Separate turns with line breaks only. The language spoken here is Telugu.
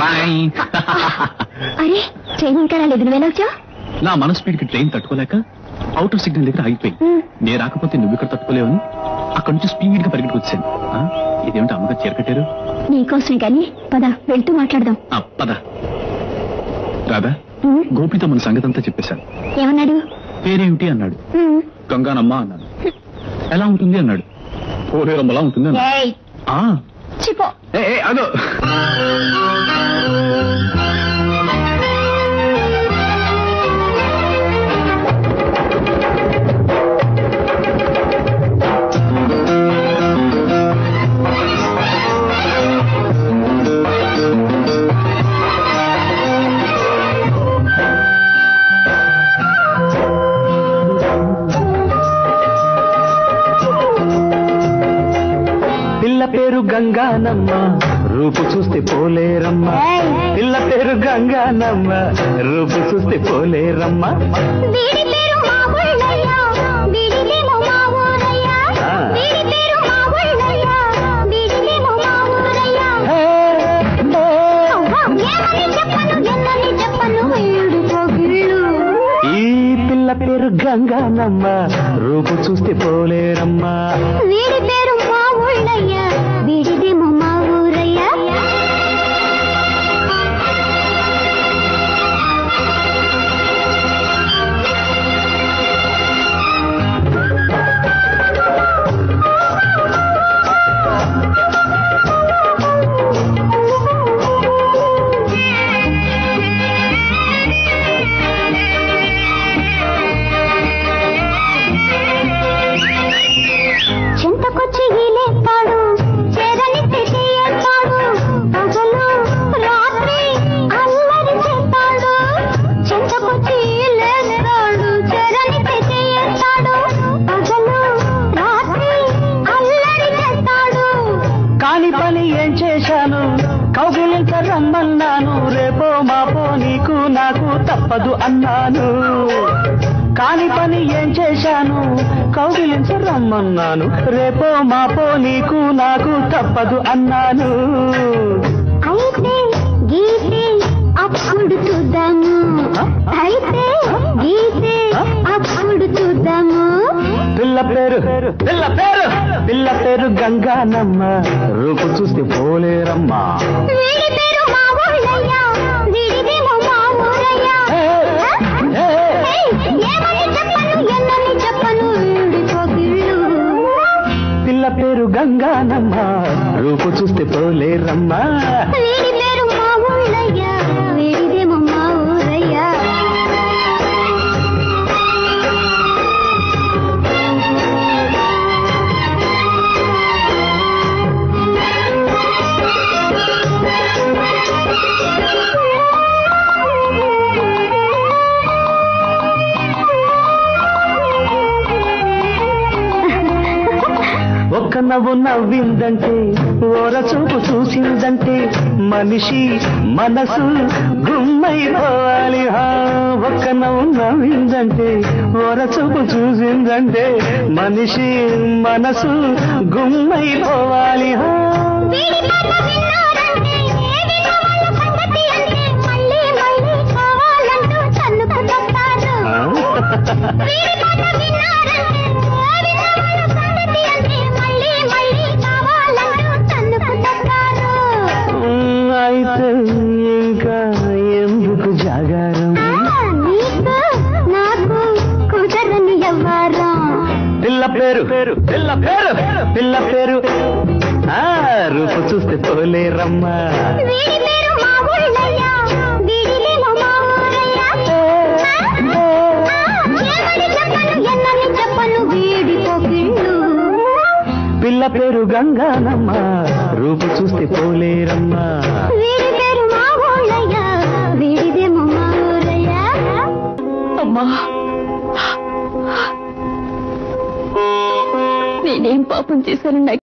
బాయ్
అరే ట్రైన్ ఇంకా రాలేదు నువ్వెలా వచ్చావు
నా మన స్పీడ్ కి ట్రైన్ తట్టుకోలేక అవుట్ ఆఫ్ సిగ్నల్ దగ్గర ఆగిపోయి నేను రాకపోతే నువ్వు ఇక్కడ తట్టుకోలేవని అక్కడి నుంచి స్పీడ్ గా పరిగెట్టుకు వచ్చాను ఆ, ఇదేమిటి అమ్మగా చీర కట్టారు
నీకోసమే కానీ పద వెళ్తూ మాట్లాడదాం
ఆ, పద రాదా
ఉమ్,
గోపితో మన సంగతి అంతా చెప్పేశాను
ఏమన్నాడు
పేరేమిటి అన్నాడు
ఉమ్.
గంగానమ్మ అన్నాను ఎలా ఉంటుంది అన్నాడు పోలేరమ్మలా ఉంటుంది అన్నాడు
ఏయ్,
ఆ,
చిపో
ఏ, ఏ, అదో
పిల్ల పేరు గంగానమ్మ రూపు చూస్తే పోలేరమ్మ
ఏయ్.
పిల్ల పేరు గంగానమ్మ రూపు చూస్తే పోలేరమ్మ
వీడి పేరు మా ఊళ్ళయ్య, వీడిదేమో మా ఊరయ్య.
ఆ.
వీడి పేరు మా ఊళ్ళయ్య, వీడిదేమో మా ఊరయ్య.
హే, హే.
అవ్వ, ఏమని చెప్పను, ఎన్నని చెప్పను, వీడు పొగిళ్ళు.
ఈ పిల్ల పేరు గంగానమ్మ రూపు చూస్తే పోలేరమ్మ
వీడి పేరు మా ఊళ్ళయ్య, వీడిదేమో మా ఊరయ్య. చింతకొచ్చి లేపాడు చేరని తెలియతాడు పగలు రాత్రి అల్లరి చేస్తాడు చింతకొచ్చి లేస్తాడు చేరని తెలియతాడు పగలు రాత్రి అల్లరి చేస్తాడు
కాని పని ఏం చేశాను కౌగిలించ రమ్మన్నాను రేపో మాపో నీకు నాకు తప్పదు అన్నాను కాని పని ఏం చేశాను కౌగిలించ రమ్మన్నాను రేపో మాపో నీకు నాకు తప్పదు అన్నాను
అయితే గీతే అప్పుడు చూద్దాము అయితే గీతే అప్పుడు చూద్దాము
పిల్ల పేరు పిల్ల పేరు పిల్ల పేరు గంగానమ్మ రూపు చూస్తే పోలేరమ్మా
వీడి పేరు మా ఊళ్ళయ్య, వీడిదేమో మా ఊరయ్య. ఏయ్, ఏమని చెప్పను, ఎన్నని చెప్పను, వీడి పొగిళ్ళు.
పిల్ల పేరు గంగానమ్మ రూపు చూస్తే పోలేరమ్మా
వీడి పేరు మా ఊళ్ళయ్య, వీడిదేమో మా ఊరయ్య.
ఒక్క నవ్వు నవ్విందంటే ఓర చూపు చూసిందంటే మనిషి మనసు గుమ్మైపోవాలి హా ఒక్క నవ్వు నవ్విందంటే ఓర చూపు చూసిందంటే మనిషి మనసు గుమ్మైపోవాలి హా
వీడి పాట విన్నారంటే, విన్న వాళ్ళ సంగతి అంటే, మళ్ళీ మళ్ళీ కావాలంటూ తన్నుకు తప్పారు.
ఆ?
వీడి పాట విన్నారంటే, విన్న వాళ్ళ సంగతి అంటే, మళ్ళీ మళ్ళీ కావాలంటూ తన్నుకు తప్పారు.
ఉమ్, అయితే ఇంకా ఎందుకు జాగారం
ఆ, నీకు నాకు కుదరని ఎవ్వరం
పిల్ల పేరు పిల్ల పేరు పిల్ల పేరు ఆ రూపు చూస్తే పోలేరమ్మా
వీడి పేరు మా ఊళ్ళయ్య, వీడిదేమో మా ఊరయ్య. ఏమని చెప్పను, ఎన్నని చెప్పను, వీడి పొగిళ్ళు.
పిల్ల పేరు గంగానమ్మ రూపు చూస్తే పోలేరమ్మా
వీడి పేరు మా ఊళ్ళయ్య, వీడిదేమో మా ఊరయ్య.
అమ్మా నేనేం పాపం చేశాను నాకు